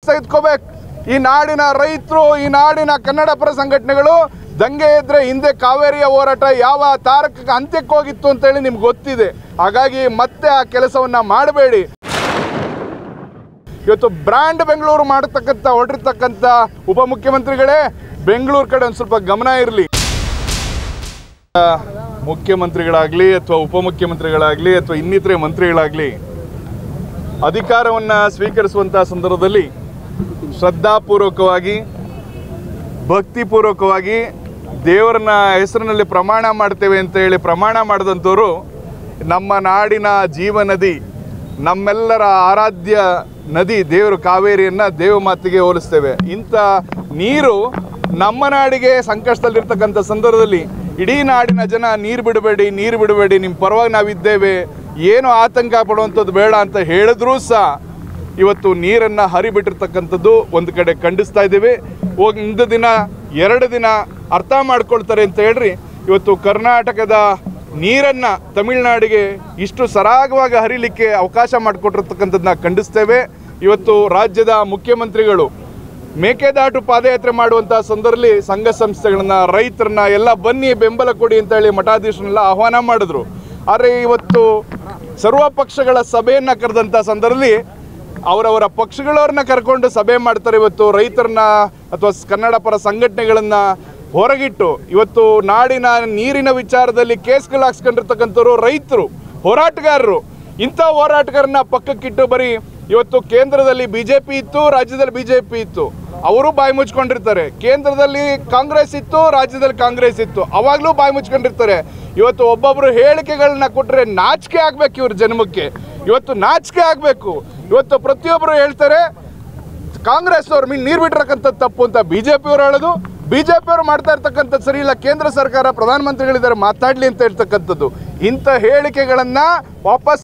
ತೆಗೆದುಕೋಬೇಕು ಈ ನಾಡಿನ ರೈತರು ಈ ನಾಡಿನ ಕನ್ನಡ ಪರ ಸಂಘಟನೆಗಳು ದಂಗೆ ಇದ್ರೆ ಹಿಂದೆ ಕಾವೇರಿಯ ಹೋರಾಟ ಯಾವ ತಾರಕಕ್ಕೆ ಅಂತ್ಯಕ್ಕೆ ಹೋಗಿತ್ತು ಅಂತೇಳಿ ನಿಮ್ಗೆ ಗೊತ್ತಿದೆ ಹಾಗಾಗಿ ಮತ್ತೆ ಆ ಕೆಲಸವನ್ನ ಮಾಡಬೇಡಿ ಇವತ್ತು ಬ್ರ್ಯಾಂಡ್ ಬೆಂಗಳೂರು ಮಾಡತಕ್ಕಂಥ ಹೊರಟಿರ್ತಕ್ಕಂಥ ಉಪಮುಖ್ಯಮಂತ್ರಿಗಳೇ ಬೆಂಗಳೂರು ಕಡೆ ಒಂದು ಸ್ವಲ್ಪ ಗಮನ ಇರಲಿ ಮುಖ್ಯಮಂತ್ರಿಗಳಾಗಲಿ ಅಥವಾ ಉಪಮುಖ್ಯಮಂತ್ರಿಗಳಾಗಲಿ ಅಥವಾ ಇನ್ನಿತರೆ ಮಂತ್ರಿಗಳಾಗಲಿ ಅಧಿಕಾರವನ್ನು ಸ್ವೀಕರಿಸುವಂಥ ಸಂದರ್ಭದಲ್ಲಿ ಶ್ರದ್ಧಾಪೂರ್ವಕವಾಗಿ ಭಕ್ತಿಪೂರ್ವಕವಾಗಿ ದೇವರನ್ನ ಹೆಸರಿನಲ್ಲಿ ಪ್ರಮಾಣ ಮಾಡ್ತೇವೆ ಅಂತ ಹೇಳಿ ಪ್ರಮಾಣ ಮಾಡಿದಂಥವ್ರು ನಮ್ಮ ನಾಡಿನ ಜೀವ ನದಿ ನಮ್ಮೆಲ್ಲರ ಆರಾಧ್ಯ ನದಿ ದೇವರು ಕಾವೇರಿಯನ್ನು ದೇವಮಾತಿಗೆ ಹೋಲಿಸ್ತೇವೆ ಇಂಥ ನೀರು ನಮ್ಮ ನಾಡಿಗೆ ಸಂಕಷ್ಟದಲ್ಲಿರ್ತಕ್ಕಂಥ ಸಂದರ್ಭದಲ್ಲಿ ಇಡೀ ನಾಡಿನ ಜನ ನೀರು ಬಿಡಬೇಡಿ ನೀರು ಬಿಡಬೇಡಿ ನಿಮ್ಮ ಪರವಾಗಿ ನಾವಿದ್ದೇವೆ ಏನು ಆತಂಕ ಪಡುವಂಥದ್ದು ಬೇಡ ಅಂತ ಹೇಳಿದ್ರೂ ಸಹ ಇವತ್ತು ನೀರನ್ನು ಹರಿಬಿಟ್ಟಿರ್ತಕ್ಕಂಥದ್ದು ಒಂದು ಕಡೆ ಖಂಡಿಸ್ತಾ ಇದ್ದೀವಿ ಒಂದು ದಿನ ಎರಡು ದಿನ ಅರ್ಥ ಮಾಡ್ಕೊಳ್ತಾರೆ ಅಂತ ಹೇಳ್ರಿ ಇವತ್ತು ಕರ್ನಾಟಕದ ನೀರನ್ನು ತಮಿಳುನಾಡಿಗೆ ಇಷ್ಟು ಸರಾಗವಾಗಿ ಹರಿಲಿಕ್ಕೆ ಅವಕಾಶ ಮಾಡಿಕೊಟ್ಟಿರ್ತಕ್ಕಂಥದ್ದನ್ನ ಖಂಡಿಸ್ತೇವೆ ಇವತ್ತು ರಾಜ್ಯದ ಮುಖ್ಯಮಂತ್ರಿಗಳು ಮೇಕೆದಾಟು ಪಾದಯಾತ್ರೆ ಮಾಡುವಂಥ ಸಂದರ್ಭದಲ್ಲಿ ಸಂಘ ಸಂಸ್ಥೆಗಳನ್ನ ರೈತರನ್ನ ಎಲ್ಲ ಬನ್ನಿ ಬೆಂಬಲ ಕೊಡಿ ಅಂತ ಹೇಳಿ ಮಠಾಧೀಶರನ್ನೆಲ್ಲ ಆಹ್ವಾನ ಮಾಡಿದ್ರು ಆದರೆ ಇವತ್ತು ಸರ್ವ ಪಕ್ಷಗಳ ಸಭೆಯನ್ನು ಕರೆದಂಥ ಸಂದರ್ಭದಲ್ಲಿ ಅವರವರ ಪಕ್ಷಗಳವ್ರನ್ನ ಕರ್ಕೊಂಡು ಸಭೆ ಮಾಡ್ತಾರೆ ಇವತ್ತು ರೈತರನ್ನ ಅಥವಾ ಸ್- ಕನ್ನಡ ಪರ ಸಂಘಟನೆಗಳನ್ನ ಹೊರಗಿಟ್ಟು ಇವತ್ತು ನಾಡಿನ ನೀರಿನ ವಿಚಾರದಲ್ಲಿ ಕೇಸ್ಗಳು ಹಾಕ್ಸ್ಕೊಂಡಿರ್ತಕ್ಕಂಥವ್ರು ರೈತರು ಹೋರಾಟಗಾರರು ಇಂಥ ಹೋರಾಟಗಾರನ್ನ ಪಕ್ಕಕ್ಕಿಟ್ಟು ಬರೀ ಇವತ್ತು ಕೇಂದ್ರದಲ್ಲಿ ಬಿಜೆಪಿ ಇತ್ತು ರಾಜ್ಯದಲ್ಲಿ ಬಿಜೆಪಿ ಇತ್ತು ಅವರು ಬಾಯಿ ಮುಚ್ಕೊಂಡಿರ್ತಾರೆ ಕೇಂದ್ರದಲ್ಲಿ ಕಾಂಗ್ರೆಸ್ ಇತ್ತು ರಾಜ್ಯದಲ್ಲಿ ಕಾಂಗ್ರೆಸ್ ಇತ್ತು ಅವಾಗಲೂ ಬಾಯಿ ಮುಚ್ಕೊಂಡಿರ್ತಾರೆ ಇವತ್ತು ಒಬ್ಬೊಬ್ರು ಹೇಳಿಕೆಗಳನ್ನ ಕೊಟ್ಟರೆ ನಾಚಿಕೆ ಆಗ್ಬೇಕು ಇವ್ರ ಜನ್ಮಕ್ಕೆ ಇವತ್ತು ನಾಚಿಕೆ ಆಗಬೇಕು ಇವತ್ತು ಪ್ರತಿಯೊಬ್ಬರು ಹೇಳ್ತಾರೆ ಕಾಂಗ್ರೆಸ್ ಅವ್ರ ಮೀನ್ ನೀರು ಬಿಟ್ಟಿರಕ್ಕಂಥದ್ದು ತಪ್ಪು ಅಂತ ಬಿ ಜೆ ಪಿಯವರು ಹೇಳೋದು ಬಿ ಜೆ ಪಿಯವರು ಮಾಡ್ತಾ ಇರ್ತಕ್ಕಂಥದ್ದು ಸರಿ ಇಲ್ಲ ಕೇಂದ್ರ ಸರ್ಕಾರ ಪ್ರಧಾನಮಂತ್ರಿಗಳಿದ್ದಾರೆ ಮಾತಾಡಲಿ ಅಂತ ಹೇಳ್ತಕ್ಕಂಥದ್ದು ಇಂಥ ಹೇಳಿಕೆಗಳನ್ನು ವಾಪಸ್